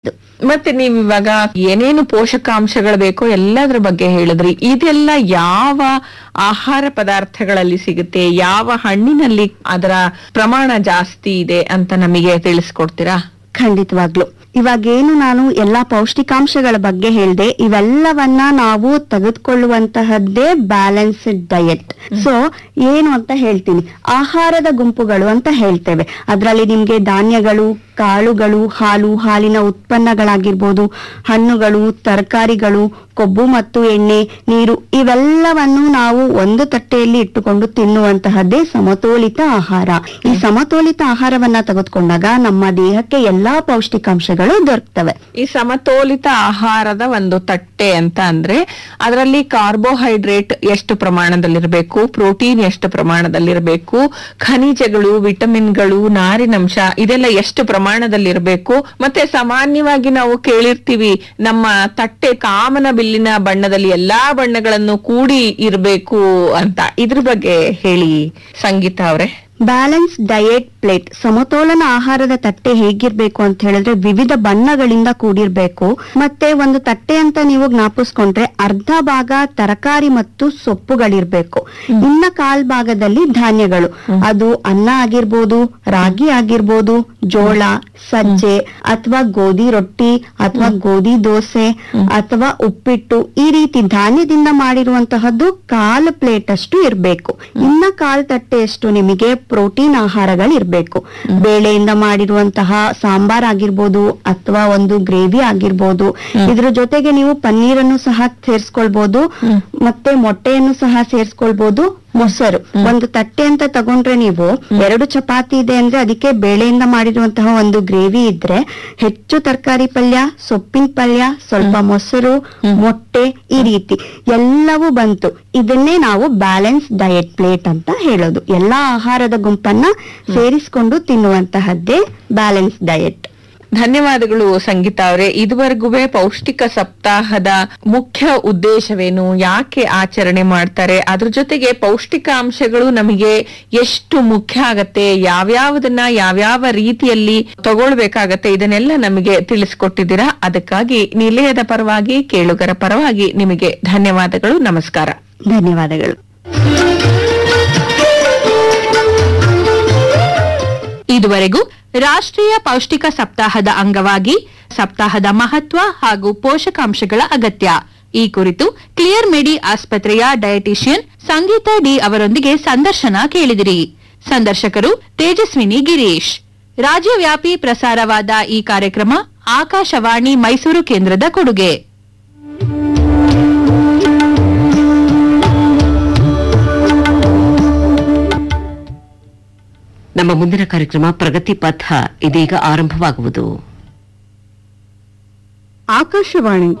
ಮತ್ತೆ ನೀವ್ ಇವಾಗ ಏನೇನು ಪೋಷಕಾಂಶಗಳು ಬೇಕೋ ಎಲ್ಲದ್ರ ಬಗ್ಗೆ ಹೇಳಿದ್ರಿ ಇದೆಲ್ಲ ಯಾವ ಆಹಾರ ಪದಾರ್ಥಗಳಲ್ಲಿ ಸಿಗುತ್ತೆ ಯಾವ ಹಣ್ಣಿನಲ್ಲಿ ಅದರ ಪ್ರಮಾಣ ಜಾಸ್ತಿ ಇದೆ ಅಂತ ನಮಗೆ ತಿಳಿಸ್ಕೊಡ್ತೀರಾ ಖಂಡಿತವಾಗ್ಲು ಇವಾಗೇನು ನಾನು ಎಲ್ಲಾ ಪೌಷ್ಟಿಕಾಂಶಗಳ ಬಗ್ಗೆ ಹೇಳ್ದೆ ಇವೆಲ್ಲವನ್ನ ನಾವು ತೆಗೆದುಕೊಳ್ಳುವಂತಹದ್ದೇ ಬ್ಯಾಲೆನ್ಸ್ಡ್ ಡಯಟ್ ಸೊ ಏನು ಅಂತ ಹೇಳ್ತೀನಿ ಆಹಾರದ ಗುಂಪುಗಳು ಅಂತ ಹೇಳ್ತೇವೆ ಅದರಲ್ಲಿ ನಿಮ್ಗೆ ಧಾನ್ಯಗಳು ಕಾಳುಗಳು ಹಾಲು ಹಾಲಿನ ಉತ್ಪನ್ನಗಳಾಗಿರ್ಬೋದು ಹಣ್ಣುಗಳು ತರಕಾರಿಗಳು ಕೊಬ್ಬು ಮತ್ತು ಎಣ್ಣೆ ನೀರು ಇವೆಲ್ಲವನ್ನು ನಾವು ಒಂದು ತಟ್ಟೆಯಲ್ಲಿ ಇಟ್ಟುಕೊಂಡು ತಿನ್ನುವಂತಹದ್ದೇ ಸಮತೋಲಿತ ಆಹಾರ ಈ ಸಮತೋಲಿತ ಆಹಾರವನ್ನ ತೆಗೆದುಕೊಂಡಾಗ ನಮ್ಮ ದೇಹಕ್ಕೆ ಎಲ್ಲಾ ಪೌಷ್ಟಿಕಾಂಶಗಳು ದೊರಕ್ತವೆ ಈ ಸಮತೋಲಿತ ಆಹಾರದ ಒಂದು ತಟ್ಟೆ ಅಂತ ಅಂದ್ರೆ ಅದರಲ್ಲಿ ಕಾರ್ಬೋಹೈಡ್ರೇಟ್ ಎಷ್ಟು ಪ್ರಮಾಣದಲ್ಲಿರಬೇಕು ಪ್ರೋಟೀನ್ ಎಷ್ಟು ಪ್ರಮಾಣದಲ್ಲಿರಬೇಕು ಖನಿಜಗಳು ವಿಟಮಿನ್ಗಳು ನಾರಿನಂಶ ಇದೆಲ್ಲ ಎಷ್ಟು ಪ್ರಮಾಣದಲ್ಲಿರಬೇಕು ಮತ್ತೆ ಸಾಮಾನ್ಯವಾಗಿ ನಾವು ಕೇಳಿರ್ತೀವಿ ನಮ್ಮ ತಟ್ಟೆ ಕಾಮನ ಬಿಲ್ಲಿನ ಬಣ್ಣದಲ್ಲಿ ಎಲ್ಲಾ ಬಣ್ಣಗಳನ್ನು ಕೂಡಿ ಇರಬೇಕು ಅಂತ ಇದ್ರ ಬಗ್ಗೆ ಹೇಳಿ ಸಂಗೀತ ಅವ್ರೆ ಬ್ಯಾಲೆನ್ಸ್ ಡಯಟ್ ಪ್ಲೇಟ್ ಸಮತೋಲನ ಆಹಾರದ ತಟ್ಟೆ ಹೇಗಿರ್ಬೇಕು ಅಂತ ಹೇಳಿದ್ರೆ ವಿವಿಧ ಬಣ್ಣಗಳಿಂದ ಕೂಡಿರ್ಬೇಕು ಮತ್ತೆ ಒಂದು ತಟ್ಟೆ ಅಂತ ನೀವು ಜ್ಞಾಪಿಸ್ಕೊಂಡ್ರೆ ಅರ್ಧ ಭಾಗ ತರಕಾರಿ ಮತ್ತು ಸೊಪ್ಪುಗಳಿರ್ಬೇಕು ಇನ್ನ ಕಾಲ್ ಭಾಗದಲ್ಲಿ ಧಾನ್ಯಗಳು ಅದು ಅನ್ನ ಆಗಿರ್ಬೋದು ರಾಗಿ ಆಗಿರ್ಬೋದು ಜೋಳ ಸಜ್ಜೆ ಅಥವಾ ಗೋಧಿ ರೊಟ್ಟಿ ಅಥವಾ ಗೋಧಿ ದೋಸೆ ಅಥವಾ ಉಪ್ಪಿಟ್ಟು ಈ ರೀತಿ ಧಾನ್ಯದಿಂದ ಮಾಡಿರುವಂತಹದ್ದು ಕಾಲ್ ಪ್ಲೇಟ್ ಅಷ್ಟು ಇರ್ಬೇಕು ಇನ್ನ ಕಾಲ್ ತಟ್ಟೆಯಷ್ಟು ನಿಮಗೆ ಪ್ರೋಟೀನ್ ಆಹಾರಗಳು ಇರ್ಬೇಕು ಬೇಳೆಯಿಂದ ಮಾಡಿರುವಂತಹ ಸಾಂಬಾರ್ ಆಗಿರ್ಬೋದು ಅಥವಾ ಒಂದು ಗ್ರೇವಿ ಆಗಿರ್ಬೋದು ಇದ್ರ ಜೊತೆಗೆ ನೀವು ಪನ್ನೀರನ್ನು ಸಹ ಸೇರ್ಸ್ಕೊಳ್ಬಹುದು ಮತ್ತೆ ಮೊಟ್ಟೆಯನ್ನು ಸಹ ಸೇರ್ಸ್ಕೊಳ್ಬಹುದು ಮೊಸರು ಒಂದು ತಟ್ಟೆ ಅಂತ ತಗೊಂಡ್ರೆ ನೀವು ಎರಡು ಚಪಾತಿ ಇದೆ ಅಂದ್ರೆ ಅದಕ್ಕೆ ಬೇಳೆಯಿಂದ ಮಾಡಿರುವಂತಹ ಒಂದು ಗ್ರೇವಿ ಇದ್ರೆ ಹೆಚ್ಚು ತರಕಾರಿ ಪಲ್ಯ ಸೊಪ್ಪಿನ ಪಲ್ಯ ಸ್ವಲ್ಪ ಮೊಸರು ಮೊಟ್ಟೆ ಈ ರೀತಿ ಎಲ್ಲವೂ ಬಂತು ಇದನ್ನೇ ನಾವು ಬ್ಯಾಲೆನ್ಸ್ ಡಯಟ್ ಪ್ಲೇಟ್ ಅಂತ ಹೇಳೋದು ಎಲ್ಲಾ ಆಹಾರದ ಗುಂಪನ್ನ ಸೇರಿಸ್ಕೊಂಡು ತಿನ್ನುವಂತಹದ್ದೇ ಬ್ಯಾಲೆನ್ಸ್ ಡಯಟ್ ಧನ್ಯವಾದಗಳು ಸಂಗೀತ ಅವರೇ ಇದುವರೆಗೂ ಪೌಷ್ಟಿಕ ಸಪ್ತಾಹದ ಮುಖ್ಯ ಉದ್ದೇಶವೇನು ಯಾಕೆ ಆಚರಣೆ ಮಾಡ್ತಾರೆ ಅದ್ರ ಜೊತೆಗೆ ಪೌಷ್ಟಿಕಾಂಶಗಳು ನಮಗೆ ಎಷ್ಟು ಮುಖ್ಯ ಆಗತ್ತೆ ಯಾವ್ಯಾವದನ್ನ ಯಾವ್ಯಾವ ರೀತಿಯಲ್ಲಿ ತಗೊಳ್ಬೇಕಾಗತ್ತೆ ಇದನ್ನೆಲ್ಲ ನಮಗೆ ತಿಳಿಸ್ಕೊಟ್ಟಿದ್ದೀರಾ ಅದಕ್ಕಾಗಿ ನಿಲಯದ ಪರವಾಗಿ ಕೇಳುಗರ ಪರವಾಗಿ ನಿಮಗೆ ಧನ್ಯವಾದಗಳು ನಮಸ್ಕಾರ ಧನ್ಯವಾದಗಳು ಇದುವರೆಗೂ ರಾಷ್ಟ್ರೀಯ ಪೌಷ್ಟಿಕ ಸಪ್ತಾಹದ ಅಂಗವಾಗಿ ಸಪ್ತಾಹದ ಮಹತ್ವ ಹಾಗೂ ಪೋಷಕಾಂಶಗಳ ಅಗತ್ಯ ಈ ಕುರಿತು ಕ್ಲಿಯರ್ ಮೆಡಿ ಆಸ್ಪತ್ರೆಯ ಡಯಟಿಷಿಯನ್ ಸಂಗೀತ ಡಿ ಅವರೊಂದಿಗೆ ಸಂದರ್ಶನ ಕೇಳಿದಿರಿ ಸಂದರ್ಶಕರು ತೇಜಸ್ವಿನಿ ಗಿರೀಶ್ ರಾಜ್ಯವ್ಯಾಪಿ ಪ್ರಸಾರವಾದ ಈ ಕಾರ್ಯಕ್ರಮ ಆಕಾಶವಾಣಿ ಮೈಸೂರು ಕೇಂದ್ರದ ಕೊಡುಗೆ ನಮ್ಮ ಮುಂದಿನ ಕಾರ್ಯಕ್ರಮ ಪ್ರಗತಿ ಪಥ ಇದೀಗ ಆರಂಭವಾಗುವುದು ಆಕಾಶವಾಣಿ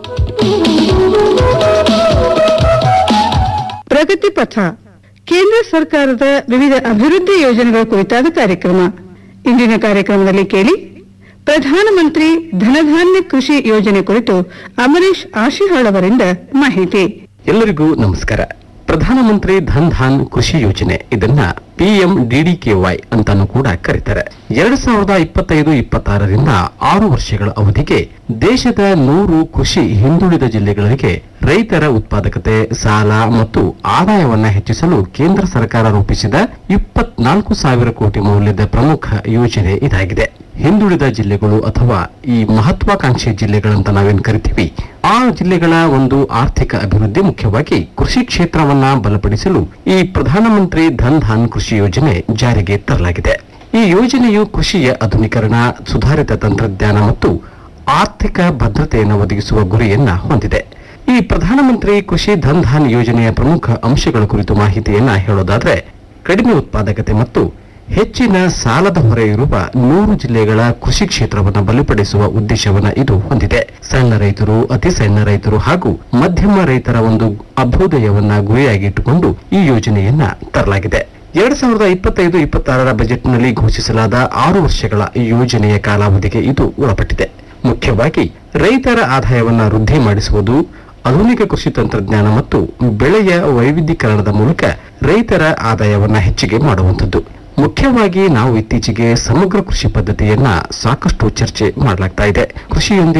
ಪ್ರಗತಿ ಪಥ ಕೇಂದ್ರ ಸರ್ಕಾರದ ವಿವಿಧ ಅಭಿವೃದ್ಧಿ ಯೋಜನೆಗಳ ಕುರಿತಾದ ಕಾರ್ಯಕ್ರಮ ಇಂದಿನ ಕಾರ್ಯಕ್ರಮದಲ್ಲಿ ಕೇಳಿ ಪ್ರಧಾನಮಂತ್ರಿ ಧನಧಾನ್ಯ ಕೃಷಿ ಯೋಜನೆ ಕುರಿತು ಅಮರೀಶ್ ಆಶಿಹಾಳ್ ಅವರಿಂದ ಮಾಹಿತಿ ಎಲ್ಲರಿಗೂ ನಮಸ್ಕಾರ ಪ್ರಧಾನಮಂತ್ರಿ ಧನ್ ಧಾನ್ ಕೃಷಿ ಯೋಜನೆ ಇದನ್ನ ಪಿಎಂ ಡಿಡಿಕೆವೈ ಅಂತಾನು ಕೂಡ ಕರೀತಾರೆ ಎರಡ್ ಸಾವಿರದ ಇಪ್ಪತ್ತೈದು ಇಪ್ಪತ್ತಾರರಿಂದ ಆರು ವರ್ಷಗಳ ಅವಧಿಗೆ ದೇಶದ ನೂರು ಕೃಷಿ ಹಿಂದುಳಿದ ಜಿಲ್ಲೆಗಳಿಗೆ ರೈತರ ಉತ್ಪಾದಕತೆ ಸಾಲ ಮತ್ತು ಆದಾಯವನ್ನ ಹೆಚ್ಚಿಸಲು ಕೇಂದ್ರ ಸರ್ಕಾರ ರೂಪಿಸಿದ ಇಪ್ಪತ್ನಾಲ್ಕು ಸಾವಿರ ಕೋಟಿ ಮೌಲ್ಯದ ಪ್ರಮುಖ ಯೋಜನೆ ಇದಾಗಿದೆ ಹಿಂದುಳಿದ ಜಿಲ್ಲೆಗಳು ಅಥವಾ ಈ ಮಹತ್ವಾಕಾಂಕ್ಷಿ ಜಿಲ್ಲೆಗಳಂತ ನಾವೇನ್ ಕರಿತೀವಿ ಆ ಜಿಲ್ಲೆಗಳ ಒಂದು ಆರ್ಥಿಕ ಅಭಿವೃದ್ಧಿ ಮುಖ್ಯವಾಗಿ ಕೃಷಿ ಕ್ಷೇತ್ರವನ್ನ ಬಲಪಡಿಸಲು ಈ ಪ್ರಧಾನಮಂತ್ರಿ ಧನ್ ಧಾನ್ ಕೃಷಿ ಯೋಜನೆ ಜಾರಿಗೆ ತರಲಾಗಿದೆ ಈ ಯೋಜನೆಯು ಕೃಷಿಯ ಆಧುನೀಕರಣ ಸುಧಾರಿತ ತಂತ್ರಜ್ಞಾನ ಮತ್ತು ಆರ್ಥಿಕ ಭದ್ರತೆಯನ್ನು ಒದಗಿಸುವ ಗುರಿಯನ್ನ ಹೊಂದಿದೆ ಈ ಪ್ರಧಾನಮಂತ್ರಿ ಕೃಷಿ ಧನ್ ಧಾನ್ ಯೋಜನೆಯ ಪ್ರಮುಖ ಅಂಶಗಳ ಕುರಿತು ಮಾಹಿತಿಯನ್ನ ಹೇಳೋದಾದ್ರೆ ಕಡಿಮೆ ಉತ್ಪಾದಕತೆ ಮತ್ತು ಹೆಚ್ಚಿನ ಸಾಲದ ಹೊರೆ ಇರುವ ನೂರು ಜಿಲ್ಲೆಗಳ ಕೃಷಿ ಕ್ಷೇತ್ರವನ್ನು ಬಲಪಡಿಸುವ ಉದ್ದೇಶವನ್ನ ಇದು ಹೊಂದಿದೆ ಸಣ್ಣ ರೈತರು ಅತಿ ಸಣ್ಣ ರೈತರು ಹಾಗೂ ಮಧ್ಯಮ ರೈತರ ಒಂದು ಅಭ್ಯುದಯವನ್ನ ಗುರಿಯಾಗಿ ಇಟ್ಟುಕೊಂಡು ಈ ಯೋಜನೆಯನ್ನ ತರಲಾಗಿದೆ ಎರಡ್ ಸಾವಿರದ ಇಪ್ಪತ್ತೈದು ಇಪ್ಪತ್ತಾರರ ಬಜೆಟ್ನಲ್ಲಿ ಘೋಷಿಸಲಾದ ಆರು ವರ್ಷಗಳ ಈ ಯೋಜನೆಯ ಕಾಲಾವಧಿಗೆ ಇದು ಒಳಪಟ್ಟಿದೆ ಮುಖ್ಯವಾಗಿ ರೈತರ ಆದಾಯವನ್ನ ವೃದ್ಧಿ ಮಾಡಿಸುವುದು ಆಧುನಿಕ ಕೃಷಿ ತಂತ್ರಜ್ಞಾನ ಮತ್ತು ಬೆಳೆಯ ವೈವಿಧ್ಯೀಕರಣದ ಮೂಲಕ ರೈತರ ಆದಾಯವನ್ನ ಹೆಚ್ಚಿಗೆ ಮಾಡುವಂಥದ್ದು ಮುಖ್ಯವಾಗಿ ನಾವು ಇತ್ತೀಚೆಗೆ ಸಮಗ್ರ ಕೃಷಿ ಪದ್ಧತಿಯನ್ನ ಸಾಕಷ್ಟು ಚರ್ಚೆ ಮಾಡಲಾಗ್ತಾ ಇದೆ ಕೃಷಿಯೊಂದಿಗೆ